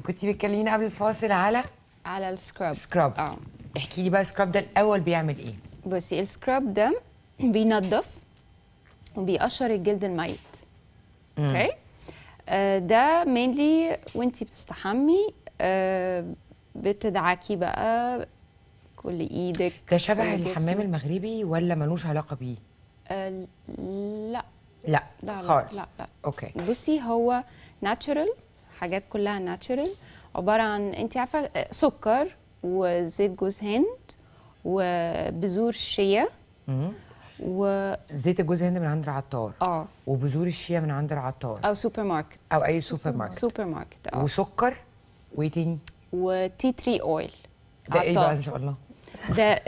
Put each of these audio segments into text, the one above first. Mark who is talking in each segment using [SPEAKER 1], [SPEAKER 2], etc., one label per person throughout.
[SPEAKER 1] كنت بتكلمينا قبل الفاصل على
[SPEAKER 2] على السكراب
[SPEAKER 1] سكراب
[SPEAKER 2] اه
[SPEAKER 1] احكي لي بقى السكراب ده الاول بيعمل ايه
[SPEAKER 2] بصي السكراب ده بينظف وبيقشر الجلد الميت اوكي آه ده مينلي وانتي بتستحمي آه بتدعكي بقى كل ايدك
[SPEAKER 1] ده شبه
[SPEAKER 2] كل
[SPEAKER 1] الحمام
[SPEAKER 2] جسمك.
[SPEAKER 1] المغربي ولا ملوش علاقه بيه
[SPEAKER 2] آه لا
[SPEAKER 1] لا
[SPEAKER 2] لا لا
[SPEAKER 1] خالص
[SPEAKER 2] لا لا
[SPEAKER 1] اوكي
[SPEAKER 2] بصي هو ناتشورال حاجات كلها ناتشورال عباره عن انت عارفه آه، سكر وزيت جوز هند وبذور شيا
[SPEAKER 1] مم.
[SPEAKER 2] و
[SPEAKER 1] زيت الجوز هند من عند العطار
[SPEAKER 2] اه
[SPEAKER 1] وبذور الشيا من عند العطار
[SPEAKER 2] او سوبر ماركت
[SPEAKER 1] او اي سوبر ماركت
[SPEAKER 2] سوبر ماركت اه
[SPEAKER 1] وسكر وايه تاني
[SPEAKER 2] وتي تري اويل
[SPEAKER 1] ده ايه بقى ان شاء الله
[SPEAKER 2] ده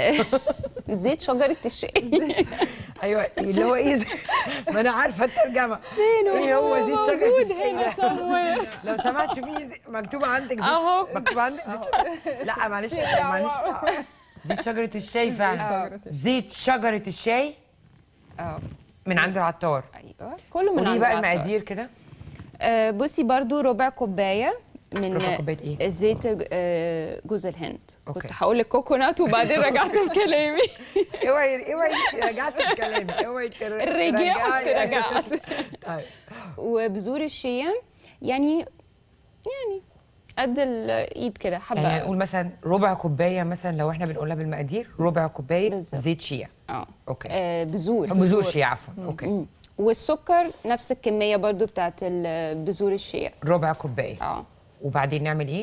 [SPEAKER 2] زيت شجره الشاي
[SPEAKER 1] ايوه اللي هو ايه زي- ما انا عارفه الترجمه فين ايه هو زيت شجره الشاي ده؟ لو سمعت شوفي زي- مكتوب عندك زيت
[SPEAKER 2] أهو.
[SPEAKER 1] مكتوب عندك زيت شجرة لا معلش معلش زيت شجره الشاي فعلا
[SPEAKER 3] شجرة الشاي.
[SPEAKER 1] زيت شجره الشاي
[SPEAKER 2] اه
[SPEAKER 1] من عند العطار
[SPEAKER 2] ايوه كله من
[SPEAKER 1] قولي
[SPEAKER 2] عند
[SPEAKER 1] بقى
[SPEAKER 2] العطار.
[SPEAKER 1] المقادير كده
[SPEAKER 2] آه بصي برضو ربع كوبايه من
[SPEAKER 1] ربع كوباية إيه؟
[SPEAKER 2] زيت آه، جوز الهند
[SPEAKER 1] أوكي.
[SPEAKER 2] كنت هقول لك كوكونات وبعدين رجعت في كلامي
[SPEAKER 1] اوعي اوعي رجعت في كلامي اوعي تر-
[SPEAKER 2] رجعت
[SPEAKER 1] ترجعي.
[SPEAKER 2] رجعت
[SPEAKER 1] طيب
[SPEAKER 2] وبذور الشيا يعني يعني قد الايد كده حبه
[SPEAKER 1] يعني نقول مثلا ربع كوبايه مثلا لو احنا بنقولها بالمقادير ربع كوبايه
[SPEAKER 2] بالظبط.
[SPEAKER 1] زيت شيا
[SPEAKER 2] اه
[SPEAKER 1] اوكي
[SPEAKER 2] آه، بذور
[SPEAKER 1] بذور شيا عفوا اوكي
[SPEAKER 2] مم. والسكر نفس الكميه برضو بتاعت ال- بذور الشيا
[SPEAKER 1] ربع كوبايه
[SPEAKER 2] اه
[SPEAKER 1] وبعدين نعمل ايه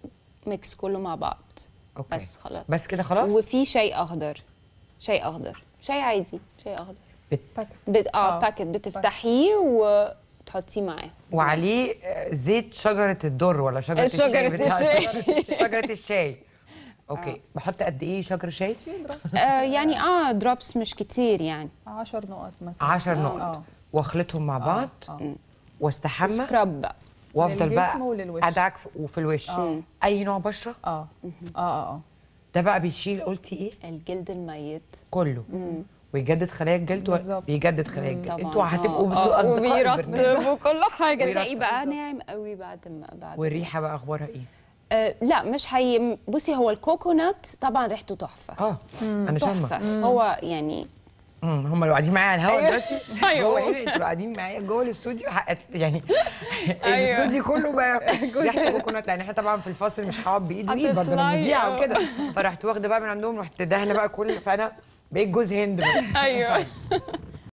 [SPEAKER 2] ميكس كله مع بعض
[SPEAKER 1] اوكي
[SPEAKER 2] بس خلاص
[SPEAKER 1] بس كده خلاص
[SPEAKER 2] وفي شاي اخضر شاي اخضر شاي عادي شاي اخضر
[SPEAKER 1] بت...
[SPEAKER 2] بت... اه,
[SPEAKER 3] آه،
[SPEAKER 2] باكت بتفتحيه وتحطيه معاه
[SPEAKER 1] وعليه آه، زيت شجره الدر ولا شجره
[SPEAKER 2] شجرة
[SPEAKER 1] الشاي
[SPEAKER 2] الشاي.
[SPEAKER 1] بتاعت- شجره الشاي اوكي بحط قد ايه شجر شاي
[SPEAKER 2] آه يعني اه دروبس مش كتير يعني
[SPEAKER 3] 10 نقط مثلا
[SPEAKER 1] 10
[SPEAKER 3] آه.
[SPEAKER 1] نقط واخلطهم مع بعض
[SPEAKER 3] آه.
[SPEAKER 1] واستحمى
[SPEAKER 2] سكراب بقى
[SPEAKER 1] وافضل
[SPEAKER 3] للجسم
[SPEAKER 1] بقى
[SPEAKER 3] وللوش.
[SPEAKER 1] ادعك في- وفي الوش اي نوع بشره
[SPEAKER 3] اه اه اه اه
[SPEAKER 1] ده بقى بيشيل قلتي ايه
[SPEAKER 2] الجلد الميت
[SPEAKER 1] كله ويجدد خلايا الجلد و-
[SPEAKER 3] بالظبط.
[SPEAKER 1] بيجدد خلايا الجلد
[SPEAKER 2] طبعا
[SPEAKER 1] انتوا هتبقوا
[SPEAKER 2] آه،
[SPEAKER 1] بس
[SPEAKER 2] آه،
[SPEAKER 1] اصدقاء البرنامج
[SPEAKER 2] وبيرطب وكل حاجه تلاقيه
[SPEAKER 1] ويرطب.
[SPEAKER 2] بقى ناعم قوي بعد ما بعد
[SPEAKER 1] والريحه بقى اخبارها ايه
[SPEAKER 2] آه لا مش هي بصي هو الكوكونات طبعا ريحته تحفه
[SPEAKER 1] اه انا شامه
[SPEAKER 2] تحفه هو يعني
[SPEAKER 1] مم، هم اللي قاعدين معايا على الهوا
[SPEAKER 2] أيوة.
[SPEAKER 1] دلوقتي
[SPEAKER 2] أيوة.
[SPEAKER 1] جوه هنا انتوا قاعدين معايا جوه الاستوديو حقت يعني
[SPEAKER 2] أيوة.
[SPEAKER 1] الاستوديو كله بقى ريحه كوكونات لان احنا طبعا في الفصل مش هقعد بايد وايد برضه انا
[SPEAKER 2] هتطلعي،
[SPEAKER 1] مذيعه
[SPEAKER 2] آه.
[SPEAKER 1] وكده فرحت واخده بقى من عندهم رحت دهنه بقى كل فانا بقيت جوز هند بس
[SPEAKER 2] ايوه